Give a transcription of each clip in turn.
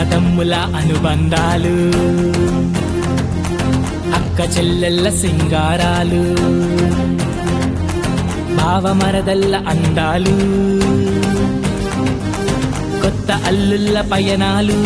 అన్నదమ్ముల అనుబంధాలు అక్క చెల్లెళ్ళ సింగారాలు భావమరదల్ల అందాలు కొత్త అల్లుళ్ళ పయనాలు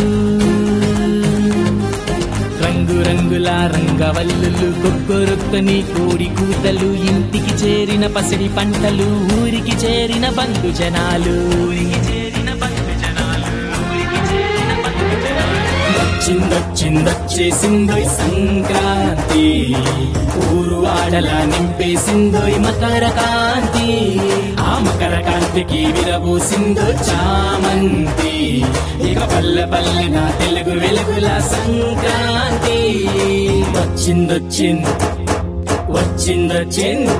రంగురంగుల రంగవల్లులు కొక్కొరొక్కని కోడి కూతలు ఇంటికి చేరిన పసిడి పంటలు ఊరికి చేరిన బంధు జనాలు ఊరికి చేరిన బంధు జనాలు ఊరికి చేరిన బంధు జనాలు వచ్చిందొచ్చిందొచ్చేసిందోయ్ సంక్రాంతి ఊరు ఆడలా నింపేసిందోయ్ మకర కాంతి ఆ మకర కాంతికి విరబూసిందో చామంతి ఇక పల్లె పల్లె నా తెలుగు వెలుగుల సంక్రాంతి వచ్చిందొచ్చింది వచ్చిందొచ్చింది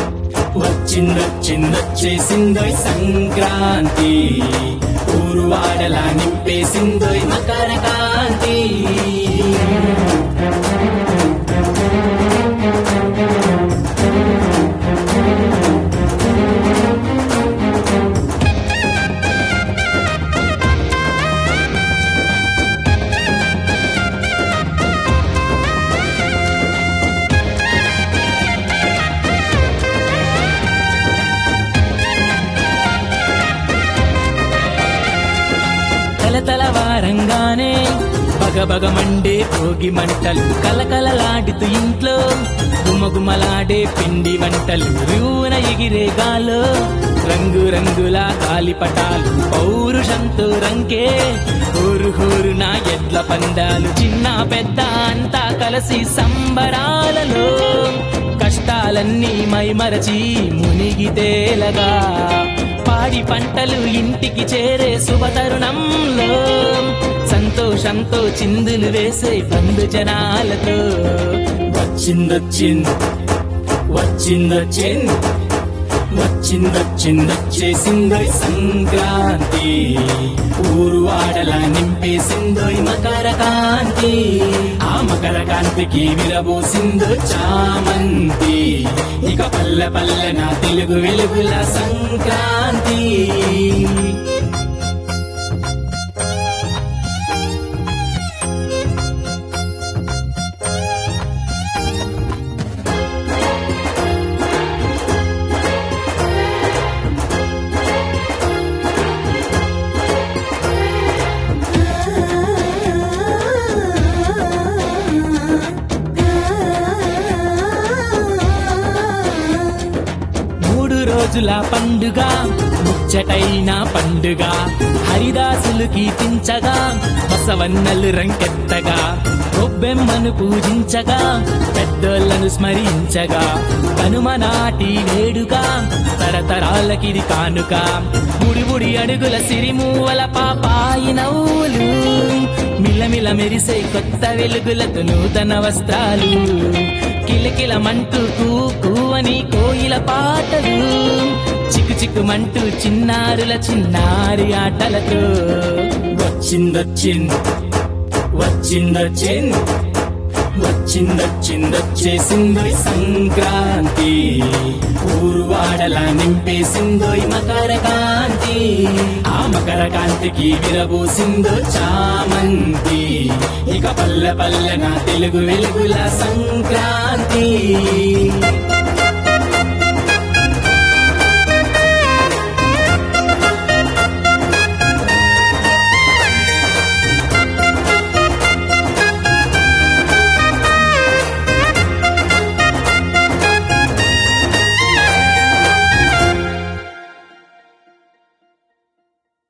వచ్చిందొచ్చిందొచ్చేసిందోయ్ సంక్రాంతి ఊరు వాడలా నింపేసిందోయ్ మకర కాంతి తలతలవారంగానే బగబగ మండే భోగి మంటలు కలకలలాడుతూ ఇంట్లో గుమగుమలాడే పిండి వంటలు రూన ఎగిరే గాలో రంగు రంగుల గాలిపటాలు పౌరుషంతో రంకే హోరు హోరు నా ఎడ్ల పందాలు చిన్న పెద్ద అంతా కలిసి సంబరాలలో కష్టాలన్నీ మైమరచి మునిగి తేలగా పాడి పంటలు ఇంటికి చేరే శుభతరుణంలో సంతోషంతో చిందులు వేసే బంధు జనాలతో వచ్చిందొచ్చింది వచ్చిందొచ్చింది వచ్చిందొచ్చిందొచ్చేసిందోయ్ సంక్రాంతి ఊరు ఆడలా నింపేసిందోయ్ మకర కాంతి ఆ మకర కాంతికి విరబోసిందో చామంతి ఇక పల్లె పల్లె నా తెలుగు వెలుగుల సంక్రాంతి మూడు రోజుల పండుగ ముచ్చటైన పండుగ హరిదాసులు కీర్తించగా బసవన్నలు రంకెత్తగా గొబ్బెమ్మను పూజించగా పెద్దోళ్లను స్మరించగా కనుమ నాటి వేడుక తరతరాలకిది కానుక ముడిముడి అడుగుల సిరిమూవల పాపాయి నవ్వులు మిలమిల మెరిసే కొత్త వెలుగులతో నూతన వస్త్రాలు కిలకిలమంటూ కూ కూవని కోయిల పాటలు చిక్కు చిక్కుమంటూ చిన్నారుల చిన్నారి ఆటలతో వచ్చిందొచ్చింది వచ్చిందొచ్చింది వచ్చిందొచ్చిందొచ్చేసిందోయ్ సంక్రాంతి ఊరు వాడలా నింపేసిందోయ్ మకర కాంతి ఆ మకర కాంతికి విరబూసిందో చామంతి ఇక పల్లె పల్లె నా తెలుగు వెలుగుల సంక్రాంతి